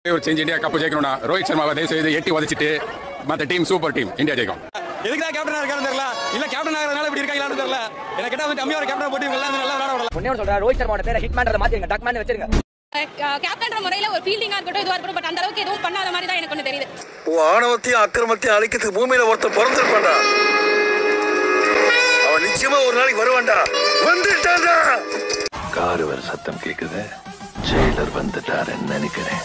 ஒரு change India cup ஜெயிக்கணும்னா ரோஹித் சர்மாவை தயவு செய்து எட்டி உதச்சிட்டு மற்ற டீம் சூப்பர் டீம் இந்தியா ஜெயிக்கும் எதுக்குதான் கேப்டனா இருக்கான்னு தெரியல இல்ல கேப்டன் ஆகிறதுனால இப்படி இருக்காங்களான்னு தெரியல எனக்கு கேட்டா வந்து அம்மியோட கேப்டன் போட்டு இவங்க எல்லாம் நல்லா விளையாட விடலாம் ஒன்னே ஒன்று சொல்றேன் ரோஹித் சர்மாவோட பேரை ஹிட்மேன் மாத்திருங்க டக்மேன் வச்சிருங்க கேப்டன்ற முறையில ஒரு ஃபீல்டிங்கா இருக்கட்டும் இதுவா இருக்கட்டும் பட் அந்த அளவுக்கு எதுவும் பண்ணாத மாதிரி தான் எனக்கு ஒன்று தெரியுது உன் ஆணவத்தையும் அக்கிரமத்தையும் அழிக்கிறதுக்கு பூமியில ஒருத்தன் பிறந்திருப்பான்டா அவன் நிச்சயமா ஒரு நாளைக்கு வருவான்டா வந்துட்டான்டா கார் வர சத்தம் கேக்குது ஜெயிலர் வந்துட்டாருன்னு நினைக்கிறேன்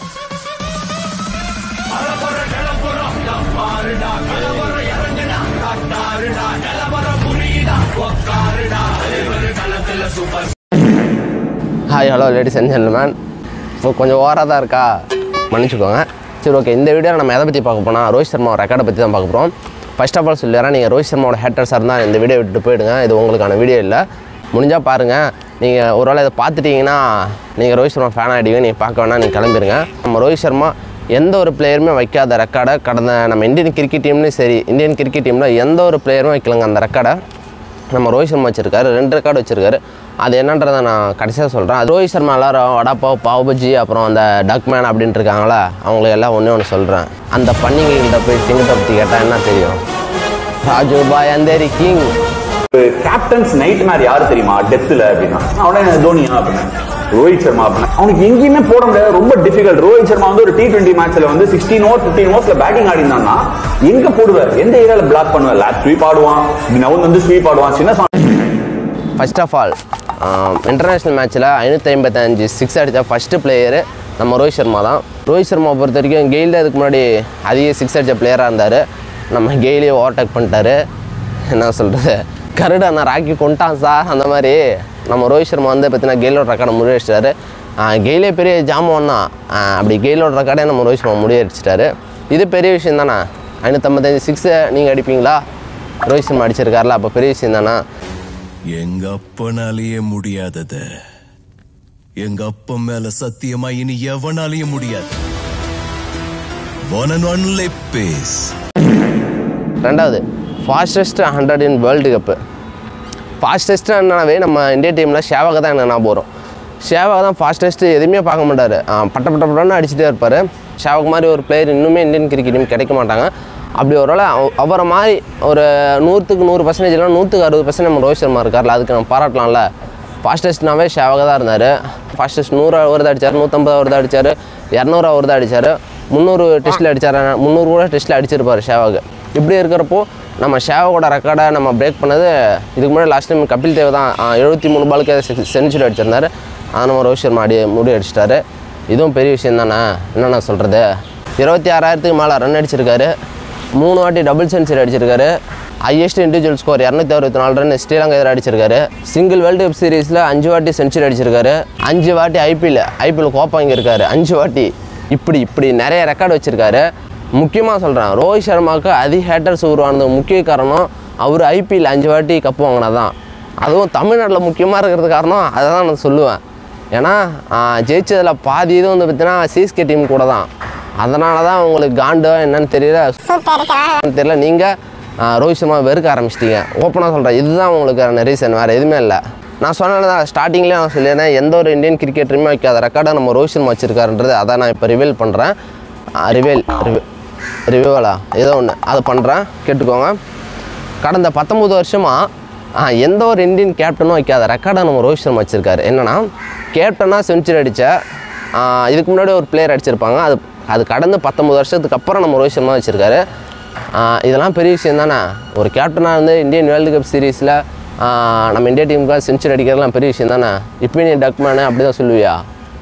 hi hello ladies and gentlemen இப்போ கொஞ்சம் ஓவராக தான் இருக்கா மன்னிச்சுக்கோங்க சரி ஓகே இந்த வீடியோவில் நம்ம எதை பற்றி பார்க்க போனால் ரோஹித் சர்மா ரெக்கார்டை பற்றி தான் பார்க்க போகிறோம் ஃபர்ஸ்ட் ஆஃப் ஆல் சொல்லிடுறேன் நீங்கள் ரோஹித் சர்மாவோட ஹேட்டர்ஸாக இருந்தால் இந்த வீடியோ விட்டுட்டு போயிடுங்க இது உங்களுக்கான வீடியோ இல்லை முடிஞ்சால் பாருங்கள் நீங்கள் ஒரு வேளை இதை பார்த்துட்டீங்கன்னா நீங்கள் ரோஹித் சர்மா ஃபேன் ஆகிடுவீங்க நீங்கள் பார்க்க வேணாம் நீங்கள் கிளம்பிடுங்க நம்ம ரோஹித் சர்மா எந்த ஒரு பிளேயருமே வைக்காத ரெக்கார்டை கடந்த நம்ம இந்தியன் கிரிக்கெட் டீம்லேயும் சரி இந்தியன் கிரிக்கெட் டீமில் எந்த ஒரு பிளேயருமே வைக்கலங்க அந்த ரெக்கார்டை நம்ம ரோஹித் சர்மா வச்சிருக்காரு ரெண்டு ரெக்கார்டு வச்சிருக்காரு அது என்னன்றதை நான் கடைசியாக சொல்கிறேன் அது ரோஹித் சர்மா எல்லாரும் வடாப்பாவ் பாவ்பஜி அப்புறம் அந்த டக்மேன் அப்படின்ட்டு இருக்காங்களா அவங்களுக்கு எல்லாம் ஒன்றே ஒன்று சொல்கிறேன் அந்த பன்னிங்கள்கிட்ட போய் டிங்கத்தை பற்றி கேட்டால் என்ன தெரியும் Raju bhai Andheri king captains nightmare யாரு தெரியுமா டெத்துல அப்படின்னா அவனே தோனியா அப்படின்னா ரோஹித் சர்மா அப்படின்னா அவனுக்கு எங்கேயுமே போட முடியாது ரொம்ப டிஃபிகல்ட் ரோஹித் சர்மா வந்து ஒரு டி டுவெண்ட்டி மேட்ச்ல வந்து சிக்ஸ்டீன் ஓவர் பிப்டீன் ஓவர்ஸ்ல பேட்டிங் ஆடி இருந்தான்னா எங்க போடுவார் எந்த ஏரியால பிளாக் பண்ணுவார் லேப் ஸ்வீப் ஆடுவான் நவுன் வந்து ஸ்வீப் ஆடுவான் சின்ன ஃபர்ஸ்ட் ஆஃப் ஆல் இன்டர்நேஷ்னல் மேட்ச்சில் ஐநூற்றி ஐம்பத்தஞ்சு சிக்ஸ் அடித்த ஃபஸ்ட்டு பிளேயரு நம்ம ரோஹித் சர்மா தான் ரோஹித் சர்மா பொறுத்த வரைக்கும் கெயில் அதுக்கு முன்னாடி அதிக சிக்ஸ் அடித்த பிளேயராக இருந்தார் நம்ம கெயிலையும் ஓவர்டேக் பண்ணிட்டாரு என்ன சொல்கிறது கருடை நான் ராக்கி கொண்டான் சார் அந்த மாதிரி நம்ம ரோஹித் சர்மா வந்து பார்த்தீங்கன்னா கெயிலோட ரெக்கார்டை முறியடிச்சிட்டாரு கெயிலே பெரிய ஜாமான் தான் ஆஹ் அப்படி கெயிலோட ரெக்கார்டே நம்ம ரோஹித் சர்மா முறியடிச்சிட்டாரு இது பெரிய விஷயம் தானே ஐநூற்றம்பத்தஞ்சு சிக்ஸை நீங்கள் அடிப்பீங்களா ரோஹித் சர்மா அடிச்சிருக்காருல அப்போ பெரிய விஷயம் தானே எங்க அப்பனாலேயே முடியாதத எங்க அப்பன் மேல சத்தியமா இனி எவனாலேயும் முடியாது ஒன் அண்ட் ஒன்லி பேஸ் ரெண்டாவது fastest hundred in world cup fastest என்னன்னாவே நம்ம இந்தியா டீமில் ஷேவாக தான் என்ன போகிறோம் ஷேவாக தான் ஃபாஸ்டஸ்ட்டு எதுவுமே பார்க்க மாட்டார் பட்ட பட்ட பட்டன்னு அடிச்சுட்டே இருப்பார் ஷேவாக் மாதிரி ஒரு பிளேயர் இன்னுமே இந்தியன் கிரிக்கெட் டீம் கிடைக்க மாட்டாங்க அப்படி ஒரு வேளை அவ- அவரை மாதிரி ஒரு நூற்றுக்கு நூறு பர்சன்டேஜ் இல்லை நூற்றுக்கு அறுபது பர்சன்ட் நம்ம ரோஹித் சர்மா இருக்கார்ல அதுக்கு நம்ம பாராட்டலாம்ல ஃபாஸ்டஸ்ட்னாவே ஷேவாக தான் இருந்தார் ஃபாஸ்டஸ்ட் நூறு அவர் தான் அடித்தார் நூற்றம்பது அவர் தான் அடித்தார் இரநூறு அவர் தான் அடித்தார் முந்நூறு டெஸ்ட்டில் அடித்தார் முந்நூறு கூட டெஸ்ட்டில் அடிச்சிருப்பார் ஷேவாக் இப்படி இருக்கிறப்போ நம்ம ஷேவாவோட ரெக்கார்டை நம்ம பிரேக் பண்ணது இதுக்கு முன்னாடி லாஸ்ட் டைம் கபில் தேவ் தான் எழுபத்தி மூணு பாலுக்கு செஞ்சுரி அடிச்சிருந்தாரு அதை நம்ம ரோஹித் சர்மா அடி முடி அடிச்சிட்டாரு இதுவும் பெரிய விஷயம் தானே என்னென்ன சொல்கிறது இருபத்தி ஆறாயிரத்துக்கு மேலே ரன் அடிச்சிருக்காரு மூணு வாட்டி டபுள் செஞ்சுரி அடிச்சிருக்காரு ஹையஸ்ட் இண்டிவிஜுவல் ஸ்கோர் இரநூத்தி அறுபத்தி நாலு ரன் ஸ்ரீலங்கா எதிராக அடிச்சிருக்காரு சிங்கிள் வேர்ல்டு கப் சீரிஸில் அஞ்சு வாட்டி செஞ்சுரி அடிச்சிருக்காரு அஞ்சு வாட்டி ஐபிஎல் ஐபிஎல் கோப்பா வாங்கியிருக்காரு அஞ்சு வாட்டி இப்படி இப்படி நிறைய ரெக்கார்டு வச்சிருக்காரு முக்கியமாக சொல்கிறேன் ரோஹித் சர்மாவுக்கு அதிக ஹேட்டர்ஸ் உருவானது முக்கிய காரணம் அவர் ஐபிஎல் அஞ்சு வாட்டி கப்பு வாங்கினது தான் அதுவும் தமிழ்நாட்டில் முக்கியமாக இருக்கிறது காரணம் அதை தான் நான் சொல்லுவேன் ஏன்னா ஜெயிச்சதில் பாதி இது வந்து பார்த்தீங்கன்னா சிஎஸ்கே டீம் கூட தான் அதனால தான் உங்களுக்கு காண்டோ என்னன்னு தெரியல தெரியல நீங்கள் ரோஹித் சர்மா வெறுக்க ஆரம்பிச்சிட்டீங்க ஓப்பனாக சொல்கிறேன் இதுதான் உங்களுக்கு ரீசன் வேறு எதுவுமே இல்லை நான் சொன்னதான் ஸ்டார்டிங்லேயே நான் சொல்லிடுறேன் எந்த ஒரு இந்தியன் கிரிக்கெட்டருமே வைக்காத ரெக்கார்டை நம்ம ரோஹித் சர்மா வச்சிருக்காருன்றது அதை நான் இப்போ ரிவீல் பண்ணுறேன் ரிவேல் ரிவியூவலா ஏதோ ஒன்று அதை பண்ணுறேன் கேட்டுக்கோங்க கடந்த பத்தொம்பது வருஷமாக எந்த ஒரு இந்தியன் கேப்டனும் வைக்காத ரெக்கார்டை நம்ம ரோஹித் சர்மா வச்சுருக்காரு என்னென்னா கேப்டனாக செஞ்சுரி அடித்த இதுக்கு முன்னாடி ஒரு பிளேயர் அடிச்சிருப்பாங்க அது அது கடந்து பத்தொம்பது வருஷத்துக்கு அப்புறம் நம்ம ரோஹித் சர்மா வச்சுருக்காரு இதெல்லாம் பெரிய விஷயம் தானே ஒரு கேப்டனாக வந்து இந்தியன் வேர்ல்டு கப் சீரீஸில் நம்ம இந்தியா டீமுக்காக செஞ்சுரி அடிக்கிறதுலாம் பெரிய விஷயம் தானே இப்போ நீ டக்மேனு அப்படி தான் சொல்லுவியா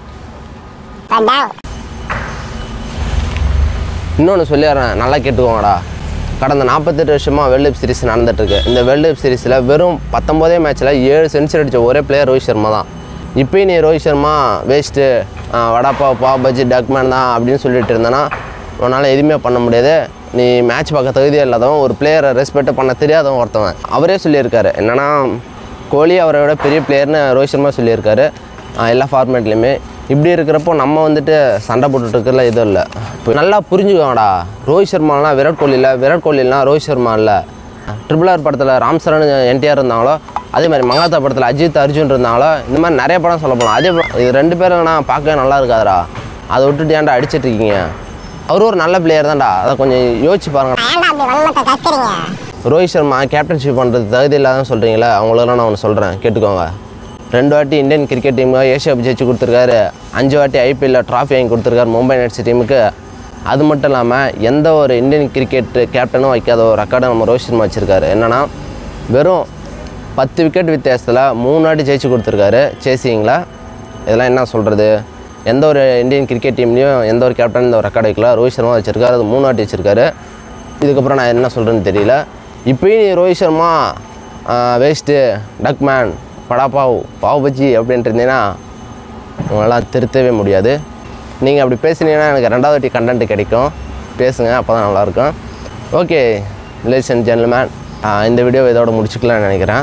இன்னொன்று சொல்லிடுறேன் நல்லா கேட்டுக்கோங்கடா கடந்த நாற்பத்தெட்டு வருஷமாக வேர்ல்டு கப் சீரிஸ் நடந்துட்டுருக்கு இந்த வேர்ல்டு கப் சீரிஸில் வெறும் பத்தொம்போதே மேட்ச்சில் ஏழு செஞ்சுரி அடித்த ஒரே பிளேயர் ரோஹித் சர்மா தான் இப்போயும் நீ ரோஹித் சர்மா வேஸ்ட்டு வடாப்பா பா பஜ்ஜி டக்மேன் தான் அப்படின்னு சொல்லிட்டு இருந்தேன்னா உன்னால் எதுவுமே பண்ண முடியாது நீ மேட்ச் பார்க்க தகுதியே இல்லாதவன் ஒரு பிளேயரை ரெஸ்பெக்ட் பண்ண தெரியாதவன் ஒருத்தவன் அவரே சொல்லியிருக்காரு என்னன்னா கோலி அவரை விட பெரிய பிளேயர்னு ரோஹித் சர்மா சொல்லியிருக்காரு ஆஹ் எல்லா ஃபார்மேட்லேயுமே இப்படி இருக்கிறப்போ நம்ம வந்துட்டு சண்டை போட்டுட்டு இருக்கிறதுல எதுவும் இல்லை இப்போ நல்லா புரிஞ்சுக்கோங்கடா ரோஹித் சர்மாலாம் விராட் கோலி இல்லை விராட் கோலிலாம் ரோஹித் சர்மா இல்லை ட்ரிபிள் ஆர் படத்தில் ராம் சரண் என்டிஆர் இருந்தாங்களோ அதே மாதிரி மங்காத்தா படத்தில் அஜித் அர்ஜுன் இருந்தாங்களோ இந்த மாதிரி நிறைய படம் சொல்ல போகலாம் அதே படம் இது ரெண்டு பேரும் நான் பார்க்கவே நல்லா இருக்காதுடா அதை விட்டுட்டு ஏன்டா அடிச்சிட்டு இருக்கீங்க அவரும் ஒரு நல்ல பிளேயர் தான்டா அதை கொஞ்சம் யோசிச்சு பாருங்க ரோஹித் சர்மா கேப்டன்ஷிப் பண்ணுறது தகுதி இல்லாதன்னு சொல்கிறீங்களா அவங்களெல்லாம் நான் ஒன்று சொல்கிறேன் கேட்டுக்கோங்க ரெண்டு வாட்டி இந்தியன் கிரிக்கெட் டீமுக்கு ஏஷியா கப் ஜெயிச்சு கொடுத்துருக்காரு அஞ்சு வாட்டி ஐபிஎல்ல ட்ராஃபி வாங்கி கொடுத்துருக்காரு மும்பை இந்தியன்ஸ் டீமுக்கு அது மட்டும் இல்லாமல் எந்த ஒரு இந்தியன் கிரிக்கெட் கேப்டனும் வைக்காத ஒரு ரெக்கார்டை நம்ம ரோஹித் சர்மா வச்சுருக்காரு என்னன்னா வெறும் பத்து விக்கெட் வித்தியாசத்தில் மூணு வாட்டி ஜெயிச்சு கொடுத்துருக்காரு சேசிங்கில் இதெல்லாம் என்ன சொல்கிறது எந்த ஒரு இந்தியன் கிரிக்கெட் டீம்லேயும் எந்த ஒரு கேப்டன் இந்த ஒரு ரெக்கார்டு வைக்கல ரோஹித் சர்மா வச்சிருக்காரு அது மூணு வாட்டி வச்சிருக்காரு இதுக்கப்புறம் நான் என்ன சொல்கிறேன்னு தெரியல இப்பயும் நீ ரோஹித் சர்மா வேஸ்ட்டு டக்மேன் படாப்பாவ் பாவ் பஜ்ஜி அப்படின்ட்டு இருந்தீங்கன்னா உங்களெல்லாம் திருத்தவே முடியாது நீங்கள் அப்படி பேசுனீங்கன்னா எனக்கு ரெண்டாவது வாட்டி கண்டென்ட் கிடைக்கும் பேசுங்க அப்போ தான் நல்லாயிருக்கும் ஓகே லேடிஸ் அண்ட் ஜென்டில்மேன் இந்த வீடியோ இதோட முடிச்சுக்கலாம்னு நினைக்கிறேன்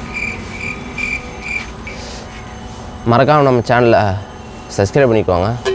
மறக்காமல் நம்ம சேனலை சப்ஸ்கிரைப் பண்ணிக்கோங்க